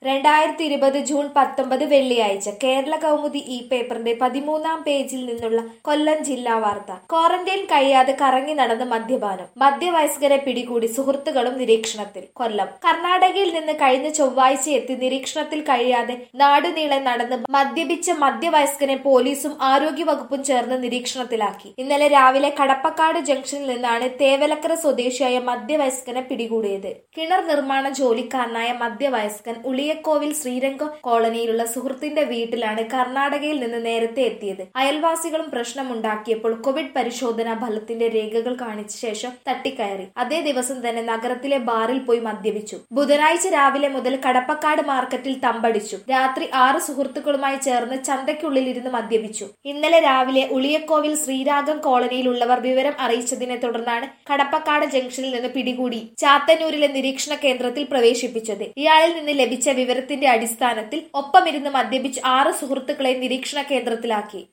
രണ്ടായിരത്തി ഇരുപത് ജൂൺ പത്തൊമ്പത് വെള്ളിയാഴ്ച കേരള കൗമുദി ഈ പേപ്പറിന്റെ പതിമൂന്നാം പേജിൽ നിന്നുള്ള കൊല്ലം ജില്ലാ വാർത്ത ക്വാറന്റൈൻ കഴിയാതെ കറങ്ങി നടന്ന് മദ്യപാനം മധ്യവയസ്കരെ പിടികൂടി സുഹൃത്തുക്കളും നിരീക്ഷണത്തിൽ കൊല്ലം കർണാടകയിൽ നിന്ന് കഴിഞ്ഞ ചൊവ്വാഴ്ച എത്തി നിരീക്ഷണത്തിൽ കഴിയാതെ നാടുനീളെ നടന്ന് മദ്യപിച്ച മധ്യവയസ്കനെ പോലീസും ആരോഗ്യവകുപ്പും ചേർന്ന് നിരീക്ഷണത്തിലാക്കി ഇന്നലെ രാവിലെ കടപ്പക്കാട് ജംഗ്ഷനിൽ നിന്നാണ് തേവലക്കര സ്വദേശിയായ മധ്യവയസ്കനെ പിടികൂടിയത് കിണർ നിർമ്മാണ ജോലിക്കാരനായ മധ്യവയസ്കൻ ഉളിയക്കോവിൽ ശ്രീരംഗം കോളനിയിലുള്ള സുഹൃത്തിന്റെ വീട്ടിലാണ് കർണാടകയിൽ നിന്ന് നേരത്തെ എത്തിയത് അയൽവാസികളും പ്രശ്നമുണ്ടാക്കിയപ്പോൾ കോവിഡ് പരിശോധനാ ഫലത്തിന്റെ രേഖകൾ കാണിച്ച ശേഷം തട്ടിക്കയറി അതേ ദിവസം തന്നെ നഗരത്തിലെ ബാറിൽ പോയി മദ്യപിച്ചു ബുധനാഴ്ച രാവിലെ മുതൽ കടപ്പക്കാട് മാർക്കറ്റിൽ തമ്പടിച്ചു രാത്രി ആറ് സുഹൃത്തുക്കളുമായി ചേർന്ന് ചന്തയ്ക്കുള്ളിൽ ഇരുന്ന് മദ്യപിച്ചു ഇന്നലെ രാവിലെ ഉളിയക്കോവിൽ ശ്രീരാഗം കോളനിയിലുള്ളവർ വിവരം അറിയിച്ചതിനെ തുടർന്നാണ് കടപ്പക്കാട് ജംഗ്ഷനിൽ നിന്ന് പിടികൂടി ചാത്തന്നൂരിലെ നിരീക്ഷണ കേന്ദ്രത്തിൽ പ്രവേശിപ്പിച്ചത് ഇയാളിൽ നിന്ന് ലഭിച്ച വിവരത്തിന്റെ അടിസ്ഥാനത്തിൽ ഒപ്പമിരുന്ന് മദ്യപിച്ച് ആറ് സുഹൃത്തുക്കളെ നിരീക്ഷണ കേന്ദ്രത്തിലാക്കി